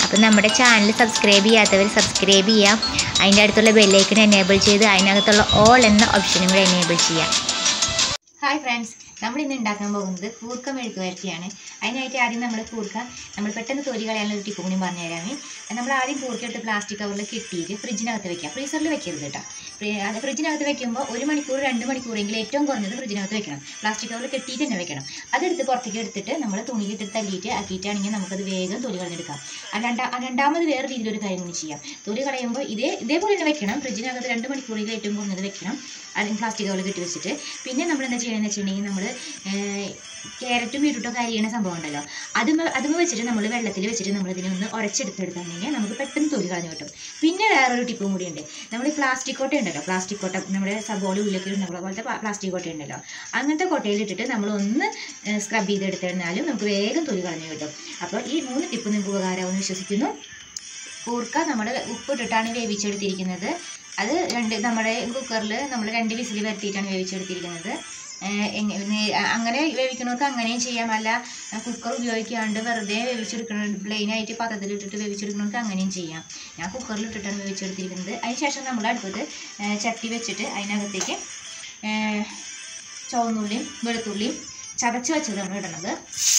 അപ്പോൾ നമ്മുടെ channel subscribe ചെയ്യാത്തവർ സബ്സ്ക്രൈബ് ചെയ്യാം അതിൻ്റെ അടുത്തുള്ള ബെല്ലൈക്കൺ എനേബിൾ ചെയ്ത് അതിനകത്തുള്ള ഓൾ എന്ന ഓപ്ഷനും കൂടെ എനേബിൾ ചെയ്യാം ഹായ് ഫ്രണ്ട്സ് നമ്മൾ ഇന്ന് ഉണ്ടാക്കാൻ പോകുന്നത് കൂർക്ക മെഴുക്ക് വരട്ടിയാണ് അതിനായിട്ട് ആദ്യം നമ്മൾ കൂർക്ക നമ്മൾ പെട്ടെന്ന് തൊലി കളയാനുള്ള ഒരു ടിപ്പ് കൂടി പറഞ്ഞു തരാമേ നമ്മൾ ആദ്യം കൂർക്ക എടുത്ത് പ്ലാസ്റ്റിക് കവറിൽ കെട്ടിയിട്ട് ഫ്രിഡ്ജിനകത്ത് വെക്കാം ഫ്രീസറിൽ വെക്കരുത് കേട്ടോ ഫ്രീ- അത് ഫ്രിഡ്ജിനകത്ത് വെക്കുമ്പോൾ ഒരു മണിക്കൂർ രണ്ട് മണിക്കൂറെങ്കിലും ഏറ്റവും കുറഞ്ഞത് ഫ്രിഡ്ജിനകത്ത് വെക്കണം പ്ലാസ്റ്റിക് കവറിൽ കെട്ടിയിട്ട് തന്നെ വെക്കണം അതെടുത്ത് പുറത്തേക്ക് എടുത്തിട്ട് നമ്മൾ തുണിയിലിട്ട് തല്ലിയിട്ട് ആക്കിയിട്ടാണെങ്കിൽ നമുക്കത് വേഗം തൊലി കളഞ്ഞെടുക്കാം അല്ലാണ്ട് ആ രണ്ടാമത് വേറെ രീതിയിലൊരു കാര്യം കൂടി ചെയ്യാം തൊലി കളയുമ്പോൾ ഇതേ ഇതേപോലെ തന്നെ വെക്കണം ഫ്രിഡ്ജിനകത്ത് രണ്ട് മണിക്കൂറെങ്കിലും ഏറ്റവും കുറഞ്ഞത് വെക്കണം അല്ലെങ്കിൽ പ്ലാസ്റ്റിക് കവറിൽ കെട്ടി വെച്ചിട്ട് പിന്നെ നമ്മൾ എന്താ ചെയ്യണമെന്ന് വെച്ചിട്ടുണ്ടെങ്കിൽ നമ്മൾ ക്യാരറ്റും ബീട്രൂട്ടൊക്കെ അരിയണ സംഭവം ഉണ്ടല്ലോ അതും അതും വെച്ചിട്ട് നമ്മൾ വെള്ളത്തിൽ വെച്ചിട്ട് നമ്മൾ ഇതിനെ ഒന്ന് ഉരച്ചെടുത്തെടുത്തിട്ടുണ്ടെങ്കിൽ നമുക്ക് പെട്ടെന്ന് തൊലി കളഞ്ഞു കിട്ടും പിന്നെ വേറൊരു ടിപ്പും കൂടി ഉണ്ട് നമ്മൾ ഈ പ്ലാസ്റ്റിക് കോട്ട ഉണ്ടല്ലോ പ്ലാസ്റ്റിക് കോട്ട നമ്മുടെ സബോള ഉള്ളിലൊക്കെ ഉണ്ടാകുന്ന പോലത്തെ പ്ലാസ്റ്റിക് കോട്ട ഉണ്ടല്ലോ അങ്ങനത്തെ കോട്ടയിൽ ഇട്ടിട്ട് നമ്മൾ ഒന്ന് സ്ക്രബ് ചെയ്തെടുത്തിരുന്നാലും നമുക്ക് വേഗം തൊലി കളഞ്ഞു കിട്ടും അപ്പോൾ ഈ മൂന്ന് ടിപ്പ് നിങ്ങൾക്ക് ഉപകാരമാവുമെന്ന് വിശ്വസിക്കുന്നു കൂർക്ക നമ്മൾ ഉപ്പിട്ടിട്ടാണ് വേവിച്ചെടുത്തിരിക്കുന്നത് അത് രണ്ട് നമ്മുടെ കുക്കറിൽ നമ്മൾ രണ്ട് വിസിൽ വരുത്തിയിട്ടാണ് വേവിച്ചെടുത്തിരിക്കുന്നത് ഏഹ് എങ്ങ- നേ- അങ്ങനെ വേവിക്കുന്നവർക്ക് അങ്ങനെയും ചെയ്യാം അല്ല കുക്കർ ഉപയോഗിക്കാണ്ട് വെറുതെ വേവിച്ചെടുക്കണ പ്ലെയിനായിട്ട് പാത്രത്തിലിട്ടിട്ട് വേവിച്ചെടുക്കണവർക്ക് അങ്ങനെയും ചെയ്യാം ഞാൻ കുക്കറിൽ ഇട്ടിട്ടാണ് വേവിച്ചെടുത്തിരിക്കുന്നത് അതിനുശേഷം നമ്മൾ അടുപ്പത്ത് ഏഹ് ചട്ടി വെച്ചിട്ട് അതിനകത്തേക്ക് ഏഹ് ചുവന്നുള്ളിയും വെളുത്തുള്ളിയും ചതച്ച് വെച്ചതാണ് ഇടണത്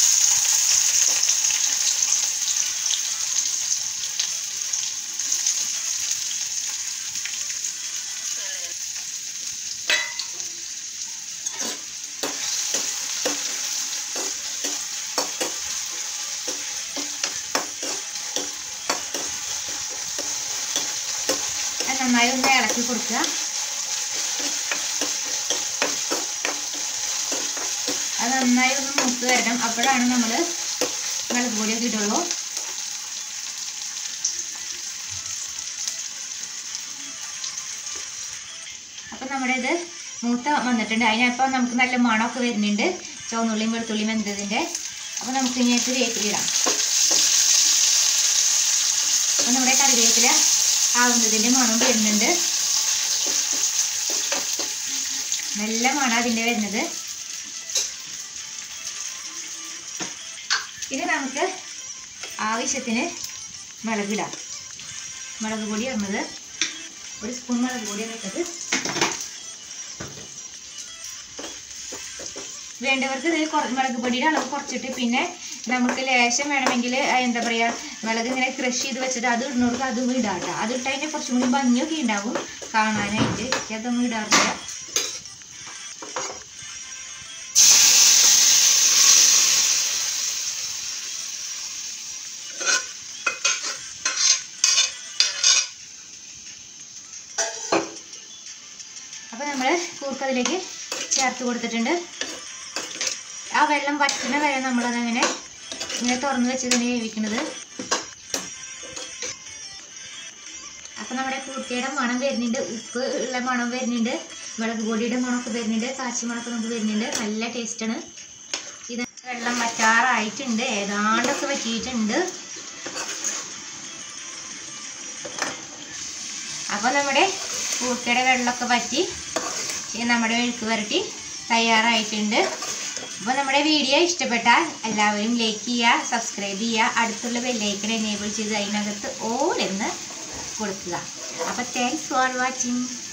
അത് നന്നായി ഒന്ന് ഇളക്കി കൊടുക്കുക അത് നന്നായി ഒന്ന് മൂത്ത് വരണം അപ്പോഴാണ് നമ്മൾ മുളക് പൊടിയൊക്കെ ഇടുള്ളൂ അപ്പം നമ്മുടെ ഇത് മൂത്ത വന്നിട്ടുണ്ട് അതിനപ്പം നമുക്ക് നല്ല മണമൊക്കെ വരുന്നുണ്ട് ചുവന്നുള്ളിയും വെളുത്തുള്ളിയും വെന്തതിൻ്റെ അപ്പം നമുക്ക് ഇങ്ങനത്തെ വേപ്പിലിടാം അപ്പം നമ്മുടെ കറിവേപ്പില ആവുന്നതിൻ്റെ മണം വരുന്നുണ്ട് നല്ല മണം അതിൻ്റെ വരുന്നത് ഇനി നമുക്ക് ആവശ്യത്തിന് മുളകിടാം മുളക് പൊടി ഇടുന്നത് ഒരു സ്പൂൺ മുളക് പൊടിയാണ് ഇട്ടത് വേണ്ടവർക്ക് ഇത് കുറ- മുളക് പൊടിയുടെ അളവ് കുറച്ചിട്ട് പിന്നെ നമുക്ക് ലേശം വേണമെങ്കിൽ എന്താ പറയുക മുളക് ഇങ്ങനെ ക്രഷ് ചെയ്ത് വെച്ചിട്ട് അത് ഇടുന്നവർക്ക് അതും ഇടാം കേട്ടോ അത് ഇട്ട് കഴിഞ്ഞാൽ കുറച്ചും കൂടി ഭംഗിയൊക്കെ ഉണ്ടാവും കാണാനായിട്ട് എനിക്ക് അതൊന്നും ഇടാറില്ല അപ്പോൾ നമ്മൾ കൂർക്കതിലേക്ക് ചേർത്ത് കൊടുത്തിട്ടുണ്ട് ആ വെള്ളം വറ്റുന്ന വരെ നമ്മളതങ്ങനെ ഇങ്ങനെ തുറന്ന് വെച്ച് തന്നെ വേവിക്കുന്നത് അപ്പോൾ നമ്മുടെ കൂർക്കയുടെ മണം വരുന്നുണ്ട് ഉപ്പ് ഉള്ള മണം വരുന്നുണ്ട് മുളക് പൊടിയുടെ മണമൊക്കെ വരുന്നുണ്ട് കാച്ചി മണമൊക്കെ നമുക്ക് വരുന്നുണ്ട് നല്ല ടേസ്റ്റാണ് ഇത് വെള്ളം വറ്റാറായിട്ടുണ്ട് ഏതാണ്ടൊക്കെ വറ്റിയിട്ടുണ്ട് അപ്പോൾ നമ്മുടെ കൂർക്കയുടെ വെള്ളമൊക്കെ വറ്റി ഇനി നമ്മുടെ മെഴുക്ക് വരട്ടി തയ്യാറായിട്ടുണ്ട് അപ്പോൾ നമ്മുടെ വീഡിയോ ഇഷ്ടപ്പെട്ടാൽ എല്ലാവരും ലൈക്ക് ചെയ്യുക സബ്സ്ക്രൈബ് ചെയ്യുക അടുത്തുള്ള ബെല്ലൈക്കൺ എനേബിൾ ചെയ്ത് അതിനകത്ത് ഓൾ എന്ന് കൊടുക്കുക അപ്പോൾ താങ്ക്സ് ഫോർ വാച്ചിങ്